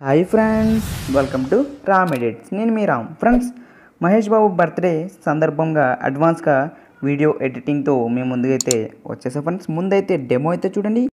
hi friends welcome to Ram edits నేను మీ Ram friends Mahesh Babu birthday సందర్భంగా అడ్వాన్స్గా వీడియో ఎడిటింగ్తో మేము ముందుకైతే వచ్చేసా ఫ్రెండ్స్ ముందైతే డెమో అయితే చూడండి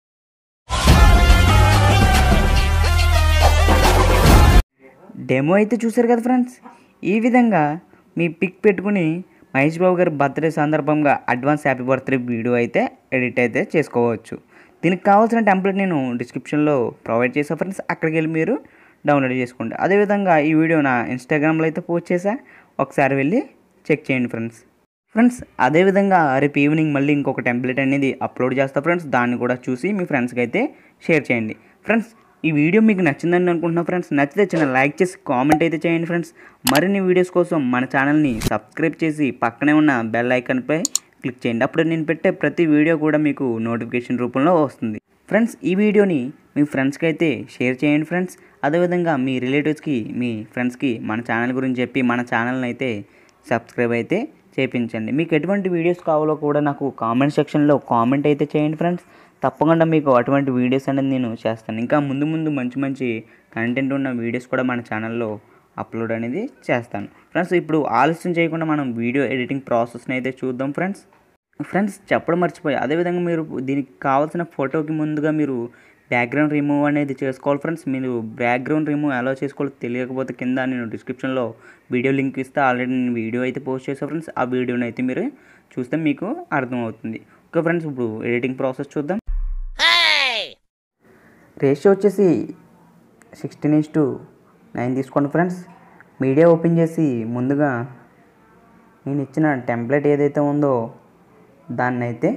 డెమో అయితే చూశారు కదా ఫ్రెండ్స్ ఈ విధంగా మీ పిక్ పెట్టుకుని మహేష్ బాబు గారి బర్త్డే సందర్భంగా అడ్వాన్స్ హ్యాపీ బర్త్డే వీడియో అయితే ఎడిట్ అయితే చేసుకోవచ్చు దీనికి కావాల్సిన టెంప్లెట్ నేను డిస్క్రిప్షన్లో ప్రొవైడ్ చేసాను ఫ్రెండ్స్ అక్కడికి వెళ్ళి మీరు డౌన్లోడ్ చేసుకోండి అదేవిధంగా ఈ వీడియో నా ఇన్స్టాగ్రామ్లో అయితే పోస్ట్ చేసా ఒకసారి వెళ్ళి చెక్ చేయండి ఫ్రెండ్స్ ఫ్రెండ్స్ అదేవిధంగా రేపు ఈవినింగ్ మళ్ళీ ఇంకొక టెంప్లెట్ అనేది అప్లోడ్ చేస్తా ఫ్రెండ్స్ దాన్ని కూడా చూసి మీ ఫ్రెండ్స్కి అయితే షేర్ చేయండి ఫ్రెండ్స్ ఈ వీడియో మీకు నచ్చిందని అనుకుంటున్నా ఫ్రెండ్స్ నచ్చితే చిన్న లైక్ చేసి కామెంట్ అయితే చేయండి ఫ్రెండ్స్ మరిన్ని వీడియోస్ కోసం మన ఛానల్ని సబ్స్క్రైబ్ చేసి పక్కనే ఉన్న బెల్ ఐకాన్పై క్లిక్ చేయండి అప్పుడు నేను పెట్టే ప్రతి వీడియో కూడా మీకు నోటిఫికేషన్ రూపంలో వస్తుంది ఫ్రెండ్స్ ఈ వీడియోని మీ ఫ్రెండ్స్కి అయితే షేర్ చేయండి ఫ్రెండ్స్ అదేవిధంగా మీ రిలేటివ్స్కి మీ ఫ్రెండ్స్కి మన ఛానల్ గురించి చెప్పి మన ఛానల్ని అయితే సబ్స్క్రైబ్ అయితే చేయించండి మీకు ఎటువంటి వీడియోస్ కావాలో కూడా నాకు కామెంట్ సెక్షన్లో కామెంట్ అయితే చేయండి ఫ్రెండ్స్ తప్పకుండా మీకు అటువంటి వీడియోస్ అనేది నేను చేస్తాను ఇంకా ముందు ముందు మంచి మంచి కంటెంట్ ఉన్న వీడియోస్ కూడా మన ఛానల్లో అప్లోడ్ అనేది చేస్తాను ఫ్రెండ్స్ ఇప్పుడు ఆలస్యం చేయకుండా మనం వీడియో ఎడిటింగ్ ప్రాసెస్ని అయితే చూద్దాం ఫ్రెండ్స్ ఫ్రెండ్స్ చెప్పడం మర్చిపోయి అదేవిధంగా మీరు దీనికి కావాల్సిన ఫోటోకి ముందుగా మీరు బ్యాక్గ్రౌండ్ రిమూవ్ అనేది చేసుకోవాలి ఫ్రెండ్స్ మీరు బ్యాక్గ్రౌండ్ రిమూవ్ ఎలా చేసుకోవాలో తెలియకపోతే కింద నేను డిస్క్రిప్షన్లో వీడియో లింక్ ఇస్తే ఆల్రెడీ నేను వీడియో అయితే పోస్ట్ చేసాను ఫ్రెండ్స్ ఆ వీడియోని అయితే మీరు చూస్తే మీకు అర్థమవుతుంది ఓకే ఫ్రెండ్స్ ఇప్పుడు ఎడిటింగ్ ప్రాసెస్ చూద్దాం రేషియో వచ్చేసి సిక్స్టీన్ ఈస్ టు నైన్ తీసుకోండి ఫ్రెండ్స్ మీడియా ఓపెన్ చేసి ముందుగా నేను ఇచ్చిన టెంప్లెట్ ఏదైతే ఉందో దాన్ని అయితే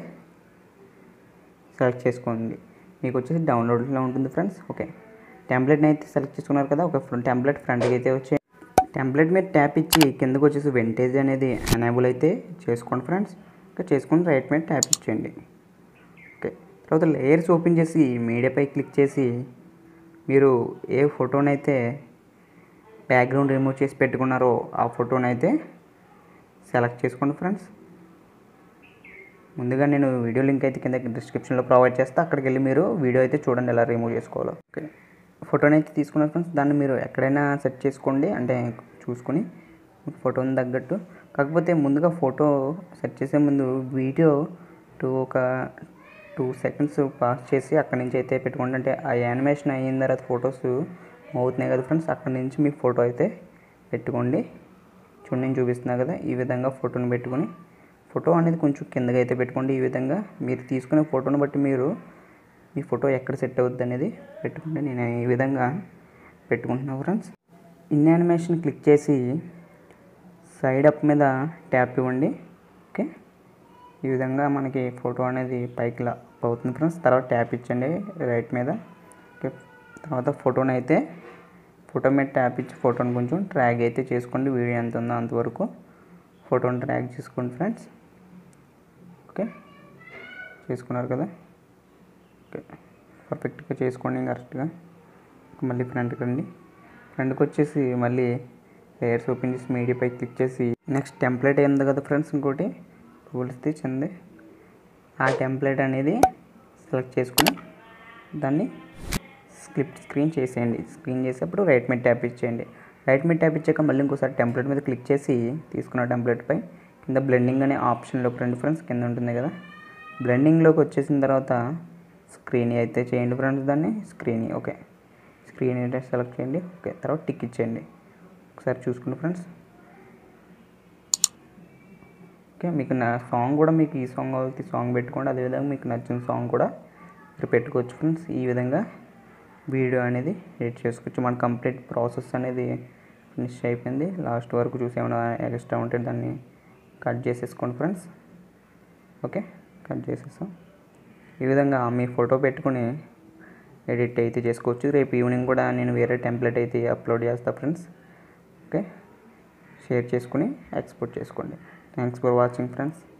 సెలెక్ట్ చేసుకోండి మీకు వచ్చేసి డౌన్లోడ్లో ఉంటుంది ఫ్రెండ్స్ ఓకే టెంప్లెట్ని అయితే సెలెక్ట్ చేసుకున్నారు కదా ఒక టెంప్లెట్ ఫ్రంట్కి అయితే వచ్చే టెంప్లెట్ మీద ట్యాప్ ఇచ్చి కిందకు వచ్చేసి వెంటేజ్ అనేది ఎనేబుల్ అయితే చేసుకోండి ఫ్రెండ్స్ ఇంకా చేసుకుని రైట్ మీద ట్యాప్ ఇచ్చేయండి ఓకే తర్వాత లేయర్స్ ఓపెన్ చేసి మీడియాపై క్లిక్ చేసి మీరు ఏ ఫోటోనైతే బ్యాక్గ్రౌండ్ రిమూవ్ చేసి పెట్టుకున్నారో ఆ ఫోటోనైతే సెలెక్ట్ చేసుకోండి ఫ్రెండ్స్ ముందుగా నేను వీడియో లింక్ అయితే కింద డిస్క్రిప్షన్లో ప్రొవైడ్ చేస్తే అక్కడికి వెళ్ళి మీరు వీడియో అయితే చూడండి ఎలా రిమూవ్ చేసుకోవాలో ఓకే ఫోటోని అయితే తీసుకున్నారు ఫ్రెండ్స్ దాన్ని మీరు ఎక్కడైనా సెట్ చేసుకోండి అంటే చూసుకొని ఫోటోని తగ్గట్టు కాకపోతే ముందుగా ఫోటో సెట్ చేసే ముందు వీడియో టూ ఒక టూ సెకండ్స్ పాస్ చేసి అక్కడి నుంచి అయితే పెట్టుకోండి అంటే ఆ యానిమేషన్ అయిన తర్వాత ఫొటోస్ అవుతున్నాయి కదా ఫ్రెండ్స్ అక్కడి నుంచి మీ ఫోటో అయితే పెట్టుకోండి చూడండి నేను చూపిస్తున్నా కదా ఈ విధంగా ఫోటోని పెట్టుకొని ఫోటో అనేది కొంచెం కిందగా అయితే పెట్టుకోండి ఈ విధంగా మీరు తీసుకునే ఫోటోని బట్టి మీరు మీ ఫోటో ఎక్కడ సెట్ అవుద్ది అనేది పెట్టుకోండి నేను ఈ విధంగా పెట్టుకుంటున్నాను ఫ్రెండ్స్ ఇన్ యానిమేషన్ క్లిక్ చేసి సైడ్ అప్ మీద ట్యాప్ ఇవ్వండి ఓకే ఈ విధంగా మనకి ఫోటో అనేది పైకి లా అవుతుంది ఫ్రెండ్స్ తర్వాత ట్యాప్ ఇచ్చండి రైట్ మీద ఓకే తర్వాత ఫోటోని అయితే ఫోటో మీద ట్యాప్ ఇచ్చి ఫోటోని కొంచెం ట్రాగ్ అయితే చేసుకోండి వీడియో ఎంత ఉందో అంతవరకు ఫోటోని ట్రాక్ చేసుకోండి ఫ్రెండ్స్ ఓకే చేసుకున్నారు కదా ఓకే పర్ఫెక్ట్గా చేసుకోండి కరెక్ట్గా మళ్ళీ ఫ్రంట్కి రండి ఫ్రంట్కి వచ్చేసి మళ్ళీ లేయర్స్ ఓపెన్ చేసి మీడియాపై క్లిక్ చేసి నెక్స్ట్ టెంప్లెట్ ఉంది కదా ఫ్రెండ్స్ ఇంకోటి టూల్స్ది చెంది ఆ టెంప్లెట్ అనేది సెలెక్ట్ చేసుకుని దాన్ని స్క్రిప్ట్ స్క్రీన్ చేసేయండి స్క్రీన్ చేసేప్పుడు రైట్ మీద ట్యాప్ ఇచ్చేయండి రైట్ మీద ట్యాప్ ఇచ్చాక మళ్ళీ ఇంకోసారి టెంప్లెట్ మీద క్లిక్ చేసి తీసుకున్న టెంప్లెట్పై కింద బ్లెండింగ్ అనే ఆప్షన్లోకి రండి ఫ్రెండ్స్ కింద ఉంటుంది కదా బ్లెండింగ్లోకి వచ్చేసిన తర్వాత స్క్రీన్ అయితే చేయండి ఫ్రెండ్స్ దాన్ని స్క్రీన్ ఓకే స్క్రీన్ అయితే సెలెక్ట్ చేయండి ఓకే తర్వాత టిక్ ఇచ్చేయండి ఒకసారి చూసుకోండి ఫ్రెండ్స్ ఓకే మీకు నా సాంగ్ కూడా మీకు ఈ సాంగ్ కావాలి సాంగ్ పెట్టుకోండి అదేవిధంగా మీకు నచ్చిన సాంగ్ కూడా మీరు పెట్టుకోవచ్చు ఫ్రెండ్స్ ఈ విధంగా వీడియో అనేది ఎడిట్ చేసుకోవచ్చు మన కంప్లీట్ ప్రాసెస్ అనేది ఫినిష్ అయిపోయింది లాస్ట్ వరకు చూసి ఏమైనా ఎక్స్ట్రా ఉంటే దాన్ని కట్ చేసేసుకోండి ఫ్రెండ్స్ ఓకే కట్ చేసేసాం ఈ విధంగా మీ ఫోటో పెట్టుకుని ఎడిట్ అయితే చేసుకోవచ్చు రేపు ఈవినింగ్ కూడా నేను వేరే టెంప్లెట్ అయితే అప్లోడ్ చేస్తాను ఫ్రెండ్స్ ఓకే షేర్ చేసుకుని ఎక్స్పోర్ట్ చేసుకోండి థ్యాంక్స్ ఫర్ వాచింగ్ ఫ్రెండ్స్